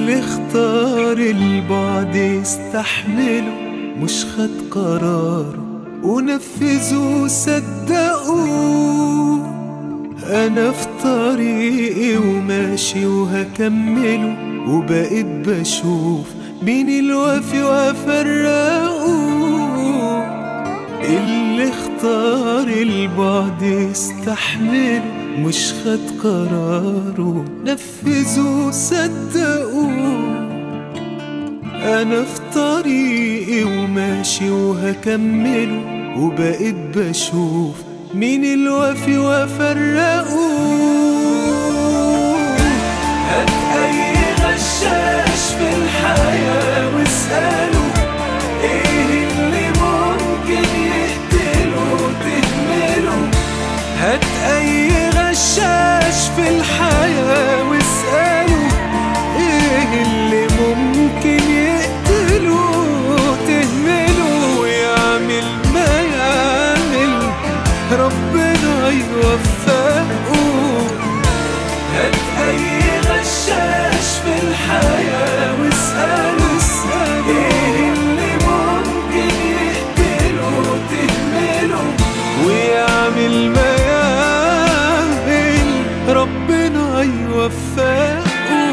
اللي اختار البعد يستحمله مش خد قراره ونفذه صدقوه انا في طريقي وماشي وهكمله وبقيت بشوف مين الوافي وافرقه اللي اختار البعد يستحمله مش خد قراره نفذه صدقوه انا في طريقي وماشي وهكمله وبقيت بشوف مين الوافي وافرقه هات اي غشاش في الحياة واسأله ايه اللي ممكن يقتله تهمله هات اي غشاش في الحياة واسأله ايه اللي ممكن يقتله تهمله ويعمل ما يعمل ربنا يوفقه هات اي غشاش في الحياة واسأله اسأله ايه اللي ممكن يقتله تهمله ويعمل ما يعمل ربنا يوفقه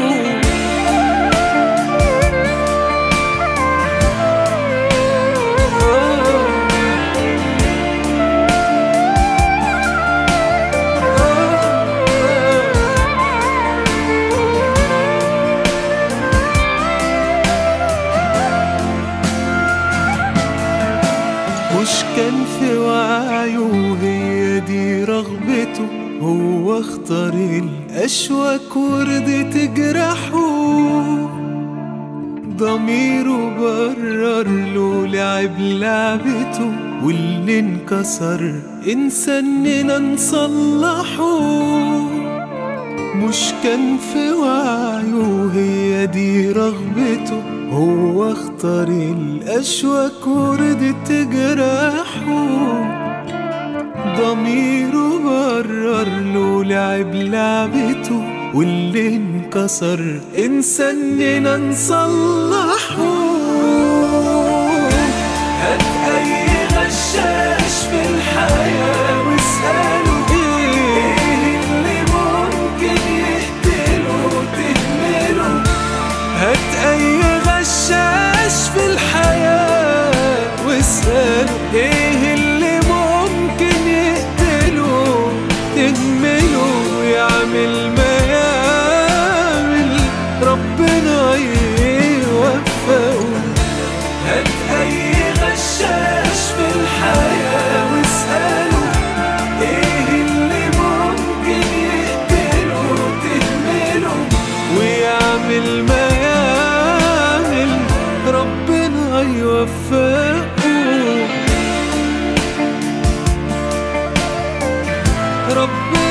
مش كان في وعيه وهي دي رغبته هو اختار الأشواك ورد تجرحه ضميره برر له لعب لعبته واللي انكسر انساننا نصلحه مش كان في وعيه وهي دي رغبته هو اختار الأشواك ورد تجرحه ضميره برر له لعب لعبته واللي انكسر انساننا نصلحه هات اي غشاش في الحياة واسأله ايه اللي ممكن يقتله تهمله هات اي غشاش في الحياة واسأله ايه اللي ممكن يقتله تهمله ويعمل ما يعمل ربنا يوفقه هات اي غشاش في الحياة واسأله ايه اللي ممكن يقتله تهمله ويعمل ما يعمل ربنا يوفقه ربنا